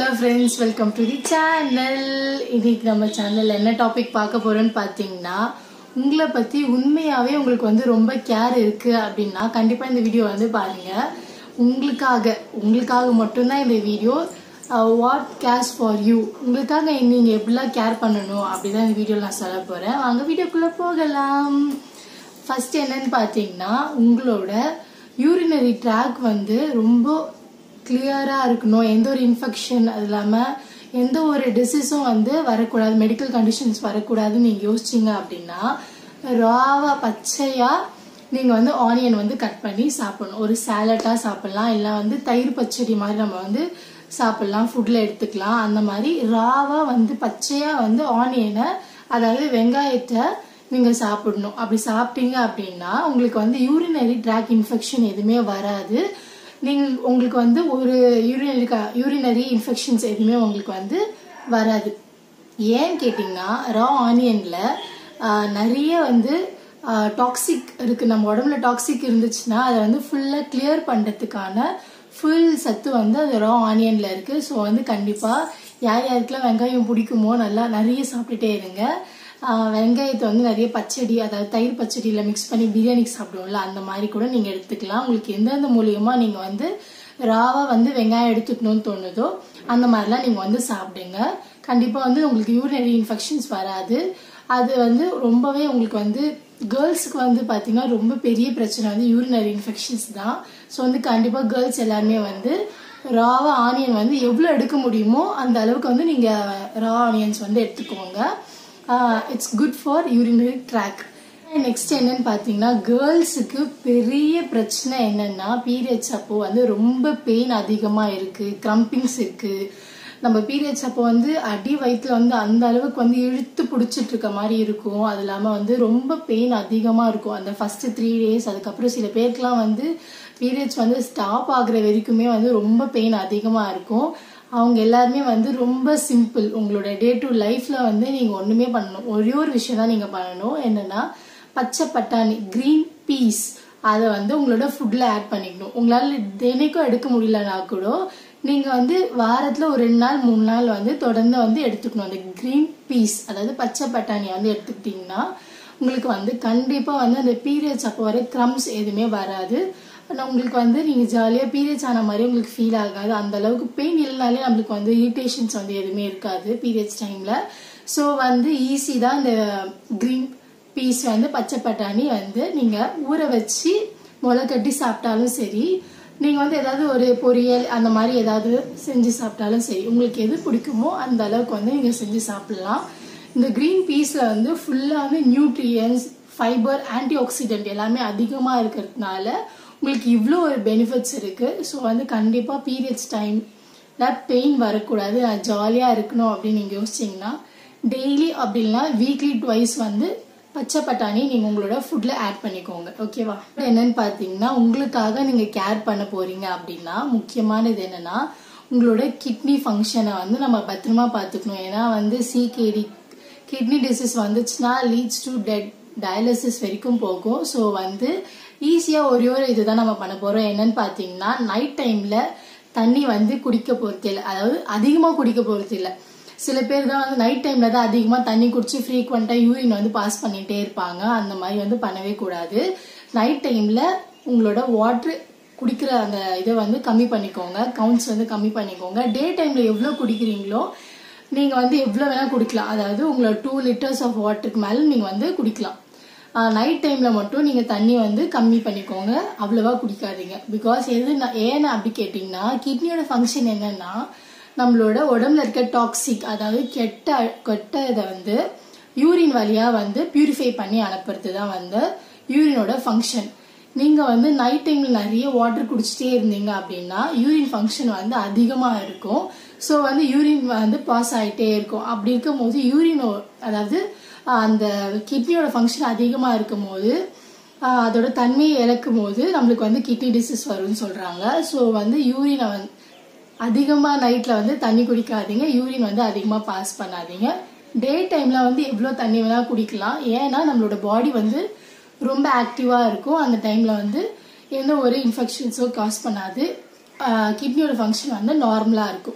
hello friends welcome to the channel இன்னைக்கு நம்ம சேனலில் என்ன டாபிக் பார்க்க போறோம்னு பார்த்தீங்கன்னா உங்களை பற்றி உண்மையாகவே உங்களுக்கு வந்து ரொம்ப கேர் இருக்குது அப்படின்னா கண்டிப்பாக இந்த வீடியோ வந்து பாருங்கள் உங்களுக்காக உங்களுக்காக மட்டும்தான் இந்த video what cares for you உங்களுக்காக நீங்கள் எப்படிலாம் கேர் பண்ணணும் அப்படி தான் இந்த வீடியோவில் நான் சொல்ல போகிறேன் வாங்க வீடியோக்குள்ளே போகலாம் ஃபர்ஸ்ட் என்னன்னு பார்த்தீங்கன்னா உங்களோட யூரினரி ட்ராக் வந்து ரொம்ப கிளியராக இருக்கணும் எந்த ஒரு இன்ஃபெக்ஷன் அது இல்லாமல் எந்த ஒரு டிசீஸும் வந்து வரக்கூடாது மெடிக்கல் கண்டிஷன்ஸ் வரக்கூடாதுன்னு நீங்கள் யோசிச்சிங்க அப்படின்னா ராவா பச்சையாக நீங்கள் வந்து ஆனியன் வந்து கட் பண்ணி சாப்பிடணும் ஒரு சாலட்டாக சாப்பிடலாம் இல்லை வந்து தயிர் பச்சடி மாதிரி நம்ம வந்து சாப்பிடலாம் ஃபுட்டில் எடுத்துக்கலாம் அந்த மாதிரி ராவாக வந்து பச்சையாக வந்து ஆனியனை அதாவது வெங்காயத்தை நீங்கள் சாப்பிடணும் அப்படி சாப்பிட்டீங்க அப்படின்னா உங்களுக்கு வந்து யூரினரி ட்ராக் இன்ஃபெக்ஷன் எதுவுமே வராது நீங்கள் உங்களுக்கு வந்து ஒரு யூரினரி யூரினரி இன்ஃபெக்ஷன்ஸ் எதுவுமே உங்களுக்கு வந்து வராது ஏன்னு கேட்டிங்கன்னா ரா ஆனியனில் நிறைய வந்து டாக்ஸிக் இருக்குது நம்ம உடம்புல டாக்ஸிக் இருந்துச்சுன்னா அதை வந்து ஃபுல்லாக கிளியர் பண்ணுறதுக்கான ஃபுல் சத்து வந்து அது ரா ஆனியனில் இருக்குது ஸோ வந்து கண்டிப்பாக யார் யாருக்கெல்லாம் வெங்காயம் பிடிக்குமோ நல்லா நிறைய சாப்பிட்டுட்டே இருங்க வெங்காயத்தை வந்து நிறைய பச்சடி அதாவது தயிர் பச்சடியில் மிக்ஸ் பண்ணி பிரியாணிக்கு சாப்பிடுவோம்ல அந்த மாதிரி கூட நீங்கள் எடுத்துக்கலாம் உங்களுக்கு எந்தெந்த மூலியமாக நீங்கள் வந்து ராவாக வந்து வெங்காயம் எடுத்துக்கணும்னு தோணுதோ அந்த மாதிரிலாம் நீங்கள் வந்து சாப்பிடுங்க கண்டிப்பாக வந்து உங்களுக்கு யூரினரி இன்ஃபெக்ஷன்ஸ் வராது அது வந்து ரொம்பவே உங்களுக்கு வந்து கேர்ள்ஸுக்கு வந்து பார்த்தீங்கன்னா ரொம்ப பெரிய பிரச்சனை வந்து யூரினரி இன்ஃபெக்ஷன்ஸ் தான் ஸோ வந்து கண்டிப்பாக கேர்ள்ஸ் எல்லாருமே வந்து ராவா ஆனியன் வந்து எவ்வளோ எடுக்க முடியுமோ அந்த அளவுக்கு வந்து நீங்கள் ரா ஆனியன்ஸ் வந்து எடுத்துக்கோங்க it's good for urinary tract next என்னன்னு பார்த்தீங்கன்னா கேர்ள்ஸுக்கு பெரிய பிரச்சனை என்னன்னா பீரியட்ஸ் அப்போ வந்து ரொம்ப பெயின் அதிகமாக இருக்குது க்ரம்பிங்ஸ் இருக்குது நம்ம பீரியட்ஸ் அப்போ வந்து அடி வயிற்றுல வந்து அந்த அளவுக்கு வந்து இழுத்து பிடிச்சிட்டு இருக்க மாதிரி இருக்கும் அது இல்லாமல் வந்து ரொம்ப பெயின் அதிகமாக இருக்கும் அந்த ஃபர்ஸ்ட் த்ரீ டேஸ் அதுக்கப்புறம் சில பேருக்குலாம் வந்து பீரியட்ஸ் வந்து ஸ்டாப் ஆகுற வரைக்குமே வந்து ரொம்ப பெயின் அதிகமாக இருக்கும் அவங்க எல்லாருமே வந்து ரொம்ப சிம்பிள் உங்களோட டே டு லைஃப்ல வந்து நீங்க ஒண்ணுமே பண்ணணும் ஒரே ஒரு விஷயம் தான் நீங்க பண்ணணும் என்னன்னா பச்சை பட்டாணி கிரீன் பீஸ் அதை வந்து உங்களோட ஃபுட்ல ஆட் பண்ணிக்கணும் உங்களால தினைக்கும் எடுக்க முடியலனா கூட நீங்க வந்து வாரத்துல ஒரு ரெண்டு நாள் மூணு நாள் வந்து தொடர்ந்து வந்து எடுத்துக்கணும் அந்த கிரீன் பீஸ் அதாவது பச்சை பட்டாணியை வந்து எடுத்துக்கிட்டீங்கன்னா உங்களுக்கு வந்து கண்டிப்பா வந்து அந்த பீரியட்ஸ் அப்போ வர க்ரம்ஸ் எதுவுமே வராது ஆனால் உங்களுக்கு வந்து நீங்கள் ஜாலியாக பீரியட்ஸ் ஆன மாதிரி உங்களுக்கு ஃபீல் ஆகாது அந்த அளவுக்கு பெயின் இல்லைனாலே நம்மளுக்கு வந்து இரிட்டேஷன்ஸ் வந்து எதுவுமே இருக்காது பீரியட்ஸ் டைமில் ஸோ வந்து ஈஸி தான் இந்த க்ரீன் பீஸ் வந்து பச்சை பட்டாணி வந்து நீங்கள் ஊற வச்சு முளை கட்டி சாப்பிட்டாலும் சரி நீங்கள் வந்து ஏதாவது ஒரு பொரியல் அந்த மாதிரி ஏதாவது செஞ்சு சாப்பிட்டாலும் சரி உங்களுக்கு எது பிடிக்குமோ அந்த அளவுக்கு வந்து நீங்கள் செஞ்சு சாப்பிடலாம் இந்த க்ரீன் பீஸில் வந்து ஃபுல்லாக வந்து நியூட்ரியன்ஸ் ஃபைபர் ஆன்டி ஆக்சிடென்ட் எல்லாமே அதிகமாக இருக்கிறதுனால உங்களுக்கு இவ்வளோ ஒரு பெனிஃபிட்ஸ் இருக்குது ஸோ வந்து கண்டிப்பாக பீரியட்ஸ் டைமில் பெயின் வரக்கூடாது நான் ஜாலியாக இருக்கணும் அப்படின்னு நீங்கள் யோசிச்சிங்கன்னா டெய்லி அப்படின்னா வீக்லி ட்வைஸ் வந்து பச்சை பட்டாணி நீங்கள் உங்களோட ஃபுட்டில் ஆட் பண்ணிக்கோங்க ஓகேவா என்னன்னு பார்த்தீங்கன்னா உங்களுக்காக நீங்கள் கேர் பண்ண போகிறீங்க அப்படின்னா முக்கியமானது என்னென்னா உங்களோட கிட்னி ஃபங்க்ஷனை வந்து நம்ம பத்திரமா பார்த்துக்கணும் ஏன்னா வந்து சிகேடி கிட்னி டிசீஸ் வந்துச்சுன்னா லீட்ஸ் டு டெட் டயாலிசிஸ் வரைக்கும் போகும் ஸோ வந்து ஈஸியாக ஒரே ஒரு இதுதான் நம்ம பண்ண போகிறோம் என்னன்னு பார்த்தீங்கன்னா நைட் டைமில் தண்ணி வந்து குடிக்க போகிறது இல்லை அதாவது அதிகமாக குடிக்க போகிறது இல்லை சில பேர் தான் வந்து நைட் டைமில் தான் அதிகமாக தண்ணி குடிச்சு ஃப்ரீக்வெண்ட்டாக யூரின் வந்து பாஸ் பண்ணிகிட்டே இருப்பாங்க அந்த மாதிரி வந்து பண்ணவே கூடாது நைட் டைமில் உங்களோட வாட்ரு குடிக்கிற அந்த இதை வந்து கம்மி பண்ணிக்கோங்க கவுண்ட்ஸ் வந்து கம்மி பண்ணிக்கோங்க டே டைமில் எவ்வளோ குடிக்கிறீங்களோ நீங்கள் வந்து எவ்வளோ வேணால் குடிக்கலாம் அதாவது உங்களோட டூ லிட்டர்ஸ் ஆஃப் வாட்டருக்கு மேலே நீங்கள் வந்து குடிக்கலாம் நைட் டைமில் மட்டும் நீங்கள் தண்ணி வந்து கம்மி பண்ணிக்கோங்க அவ்வளோவா குடிக்காதீங்க பிகாஸ் எது ஏன்னு அப்படி கேட்டிங்கன்னா கிட்னியோட ஃபங்க்ஷன் என்னன்னா நம்மளோட உடம்புல இருக்க டாக்ஸிக் அதாவது கெட்ட கெட்ட இதை வந்து யூரின் வழியாக வந்து பியூரிஃபை பண்ணி அனுப்புறது தான் வந்து யூரினோட ஃபங்க்ஷன் நீங்கள் வந்து நைட் டைமில் நிறைய வாட்டர் குடிச்சிட்டே இருந்தீங்க அப்படின்னா யூரின் ஃபங்க்ஷன் வந்து அதிகமாக இருக்கும் ஸோ வந்து யூரின் வந்து பாஸ் ஆகிட்டே இருக்கும் அப்படி இருக்கும் போது யூரினோ அதாவது அந்த கிட்னியோட ஃபங்க்ஷன் அதிகமாக இருக்கும் போது அதோட தன்மையை இழக்கும் போது நம்மளுக்கு வந்து கிட்னி டிசீஸ் வரும்னு சொல்கிறாங்க ஸோ வந்து யூரினை வந்து அதிகமாக நைட்டில் வந்து தண்ணி குடிக்காதீங்க யூரின் வந்து அதிகமாக பாஸ் பண்ணாதீங்க டே டைமில் வந்து எவ்வளோ தண்ணி வேணால் குடிக்கலாம் ஏன்னா நம்மளோட பாடி வந்து ரொம்ப ஆக்டிவாக இருக்கும் அந்த டைமில் வந்து எந்த ஒரு இன்ஃபெக்ஷன்ஸோ காஸ் பண்ணாது கிட்னியோட ஃபங்க்ஷன் வந்து நார்மலாக இருக்கும்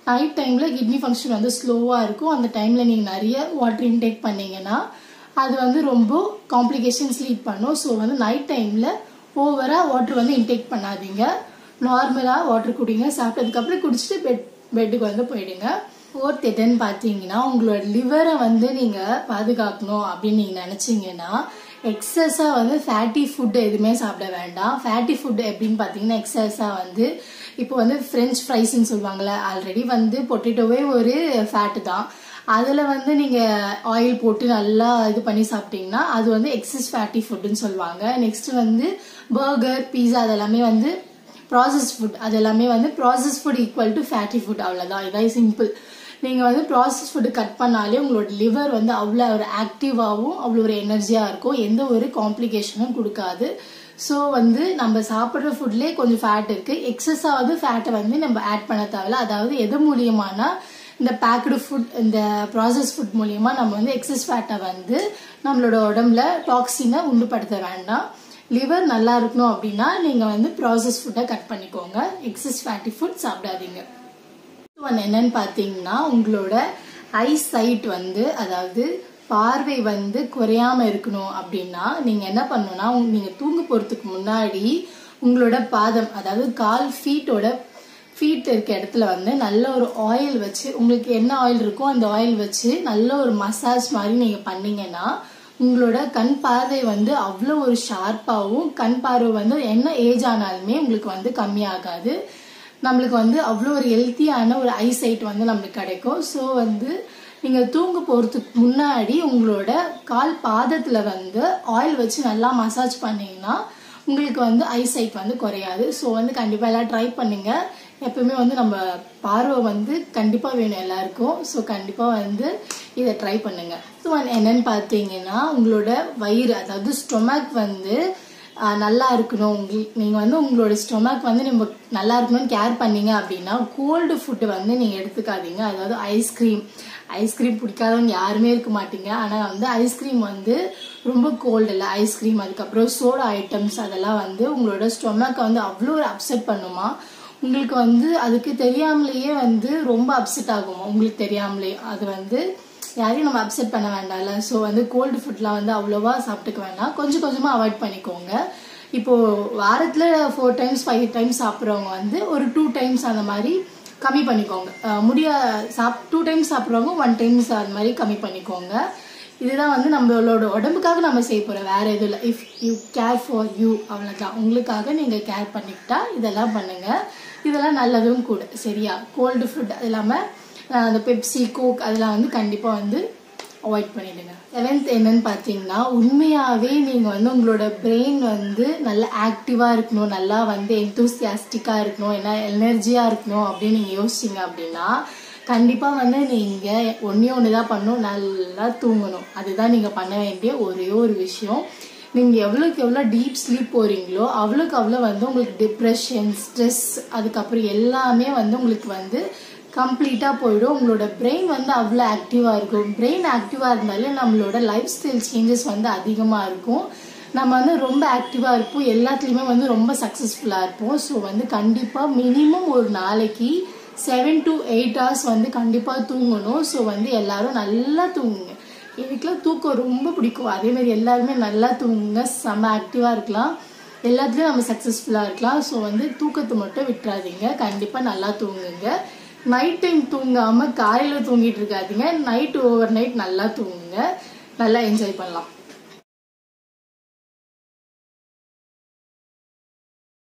நைட் டைமில் கிட்னி ஃபங்க்ஷன் வந்து ஸ்லோவாக இருக்கும் அந்த டைமில் நீங்கள் நிறைய வாட்டர் இன்டேக் பண்ணீங்கன்னா அது வந்து ரொம்ப காம்ப்ளிகேஷன்ஸ் லீட் பண்ணும் ஸோ வந்து நைட் டைமில் ஓவராக வாட்டர் வந்து இன்டேக் பண்ணாதீங்க நார்மலாக வாட்டர் குடிங்க சாப்பிட்டதுக்கப்புறம் குடிச்சிட்டு பெட் பெட்டுக்கு வந்து போயிடுங்க ஃபோர்த் எதுன்னு பார்த்தீங்கன்னா உங்களோட லிவரை வந்து நீங்கள் பாதுகாக்கணும் அப்படின்னு நீங்கள் நினச்சிங்கன்னா எக்ஸஸாக வந்து ஃபேட்டி ஃபுட் எதுவுமே சாப்பிட வேண்டாம் ஃபேட்டி ஃபுட் எப்படின்னு பார்த்தீங்கன்னா எக்ஸஸாக வந்து இப்போ வந்து ஃப்ரெஞ்ச் ஃப்ரைஸ்ன்னு சொல்லுவாங்கள்ல ஆல்ரெடி வந்து பொட்டேட்டோவே ஒரு ஃபேட்டு தான் அதில் வந்து நீங்கள் ஆயில் போட்டு நல்லா இது பண்ணி சாப்பிட்டீங்கன்னா அது வந்து எக்ஸஸ் ஃபேட்டி ஃபுட்டுன்னு சொல்லுவாங்க நெக்ஸ்ட் வந்து பர்கர் பீஸா அதெல்லாமே வந்து ப்ராசஸ் ஃபுட் அது எல்லாமே வந்து process food equal to fatty food அவ்வளோதான் இதான் சிம்பிள் நீங்கள் வந்து ப்ராசஸ் ஃபுட்டு கட் பண்ணாலே உங்களோட லிவர் வந்து அவ்வளோ ஒரு ஆக்டிவாகவும் அவ்வளோ ஒரு எனர்ஜியாக இருக்கும் எந்த ஒரு காம்ப்ளிகேஷனும் கொடுக்காது ஸோ வந்து நம்ம சாப்பிட்ற ஃபுட்லேயே கொஞ்சம் ஃபேட் இருக்குது எக்ஸஸாவது ஃபேட்டை வந்து நம்ம ஆட் பண்ண தேவையில்ல அதாவது எது மூலியமானா இந்த பேக்கடு ஃபுட் இந்த ப்ராசஸ் ஃபுட் மூலியமாக நம்ம வந்து எக்ஸஸ் ஃபேட்டை வந்து நம்மளோட உடம்புல டாக்ஸினை உண்டுபடுத்த வேண்டாம் லிவர் நல்லா இருக்கணும் அப்படின்னா நீங்கள் வந்து ப்ராசஸ் ஃபுட்டை கட் பண்ணிக்கோங்க எக்ஸஸ் ஃபேட்டி ஃபுட் சாப்பிடாதீங்க ஒன்று என்னன்னு பார்த்தீங்கன்னா உங்களோட ஐ சைட் வந்து அதாவது பார்வை வந்து குறையாம இருக்கணும் அப்படின்னா நீங்கள் என்ன பண்ணணும்னா நீங்கள் தூங்க போகிறதுக்கு முன்னாடி உங்களோட பாதம் அதாவது கால் ஃபீட்டோட ஃபீட் இருக்க இடத்துல வந்து நல்ல ஒரு ஆயில் வச்சு உங்களுக்கு என்ன ஆயில் இருக்கோ அந்த ஆயில் வச்சு நல்ல ஒரு மசாஜ் மாதிரி நீங்கள் பண்ணீங்கன்னா உங்களோட கண் பார்வை வந்து அவ்வளோ ஒரு ஷார்ப்பாகவும் கண் பார்வை வந்து என்ன ஏஜ் ஆனாலுமே உங்களுக்கு வந்து கம்மியாகாது நம்மளுக்கு வந்து அவ்வளோ ஒரு ஹெல்த்தியான ஒரு ஐசைட் வந்து நம்மளுக்கு கிடைக்கும் ஸோ வந்து நீங்கள் தூங்க போகிறதுக்கு முன்னாடி உங்களோட கால் பாதத்தில் வந்து ஆயில் வச்சு நல்லா மசாஜ் பண்ணீங்கன்னா உங்களுக்கு வந்து ஐசைட் வந்து குறையாது ஸோ வந்து கண்டிப்பாக எல்லாம் ட்ரை பண்ணுங்க எப்பவுமே வந்து நம்ம பார்வை வந்து கண்டிப்பாக வேணும் எல்லாருக்கும் ஸோ கண்டிப்பாக வந்து இதை ட்ரை பண்ணுங்க ஸோ என்னன்னு பார்த்தீங்கன்னா உங்களோட வயிறு அதாவது ஸ்டொமக் வந்து நல்லா இருக்கணும் உங்களுக்கு நீங்கள் வந்து உங்களோட ஸ்டொமக் வந்து நம்ம நல்லா இருக்கணும்னு கேர் பண்ணீங்க அப்படின்னா கோல்டு ஃபுட்டு வந்து நீங்கள் எடுத்துக்காதீங்க அதாவது ஐஸ்கிரீம் ஐஸ்கிரீம் பிடிக்காதவங்க யாருமே இருக்க மாட்டீங்க ஆனால் வந்து ஐஸ்கிரீம் வந்து ரொம்ப கோல்டு இல்லை ஐஸ்கிரீம் அதுக்கப்புறம் சோடா ஐட்டம்ஸ் அதெல்லாம் வந்து உங்களோட ஸ்டொமக்கை வந்து அவ்வளோ ஒரு அப்செட் பண்ணுமா உங்களுக்கு வந்து அதுக்கு தெரியாமலேயே வந்து ரொம்ப அப்செட் ஆகுமா உங்களுக்கு தெரியாமலே அது வந்து யாரையும் நம்ம அப்செட் பண்ண வேண்டாம்ல ஸோ வந்து கோல்டு ஃபுட்லாம் வந்து அவ்வளோவா சாப்பிட்டுக்க வேண்டாம் கொஞ்சம் கொஞ்சமாக அவாய்ட் பண்ணிக்கோங்க இப்போ வாரத்தில் ஃபோர் டைம்ஸ் ஃபைவ் டைம்ஸ் சாப்பிட்றவங்க வந்து ஒரு டூ டைம்ஸ் அந்த மாதிரி கம்மி பண்ணிக்கோங்க முடிய சாப் டூ டைம்ஸ் சாப்பிட்றவங்க ஒன் டைம்ஸ் அந்த மாதிரி கம்மி பண்ணிக்கோங்க இதுதான் வந்து நம்மளோட உடம்புக்காக நம்ம செய்ய போகிறோம் வேற எதுவும் இல்லை if you care for you அவ்வளோதான் உங்களுக்காக நீங்கள் கேர் பண்ணிக்கிட்டா இதெல்லாம் பண்ணுங்கள் இதெல்லாம் நல்லதும் கூட சரியா கோல்டு ஃபுட் அது இல்லாமல் அந்த பெப்சி கோக் அதெல்லாம் வந்து கண்டிப்பாக வந்து அவாய்ட் பண்ணிடுங்க செவன்த் என்னன்னு பார்த்தீங்கன்னா உண்மையாகவே நீங்கள் வந்து உங்களோட பிரெயின் வந்து நல்லா ஆக்டிவாக இருக்கணும் நல்லா வந்து எந்தூசியாஸ்டிக்காக இருக்கணும் என்ன எனர்ஜியாக இருக்கணும் அப்படின்னு நீங்கள் யோசிச்சிங்க அப்படின்னா கண்டிப்பாக வந்து நீங்கள் ஒன்றே ஒன்று தான் பண்ணணும் நல்லா தூங்கணும் அதுதான் நீங்கள் பண்ண வேண்டிய ஒரே ஒரு விஷயம் நீங்கள் எவ்வளோக்கு எவ்வளோ டீப் ஸ்லீப் போகிறீங்களோ அவ்வளோக்கு அவ்வளோ வந்து உங்களுக்கு டிப்ரெஷன் ஸ்ட்ரெஸ் அதுக்கப்புறம் எல்லாமே வந்து உங்களுக்கு வந்து கம்ப்ளீட்டாக போயிடும் உங்களோட பிரெயின் வந்து அவ்வளோ ஆக்டிவாக இருக்கும் பிரெயின் ஆக்டிவாக இருந்தாலே நம்மளோட லைஃப் ஸ்டைல் சேஞ்சஸ் வந்து அதிகமாக இருக்கும் நம்ம வந்து ரொம்ப ஆக்டிவாக இருப்போம் எல்லாத்துலேயுமே வந்து ரொம்ப சக்ஸஸ்ஃபுல்லாக இருப்போம் ஸோ வந்து கண்டிப்பாக மினிமம் ஒரு நாளைக்கு செவன் டு எயிட் ஹவர்ஸ் வந்து கண்டிப்பாக தூங்கணும் ஸோ வந்து எல்லாரும் நல்லா தூங்குங்க எனக்குலாம் தூக்கம் ரொம்ப பிடிக்கும் அதே மாதிரி எல்லாருமே நல்லா தூங்குங்க செம்ம ஆக்டிவாக இருக்கலாம் எல்லாத்துலேயும் நம்ம சக்ஸஸ்ஃபுல்லாக இருக்கலாம் ஸோ வந்து தூக்கத்தை மட்டும் விட்டுறாதீங்க கண்டிப்பாக நல்லா தூங்குங்க நைட் டைம் தூங்காமல் காலையில் தூங்கிட்டு இருக்காதீங்க நைட் ஓவர் நைட் நல்லா தூங்குங்க நல்லா என்ஜாய் பண்ணலாம்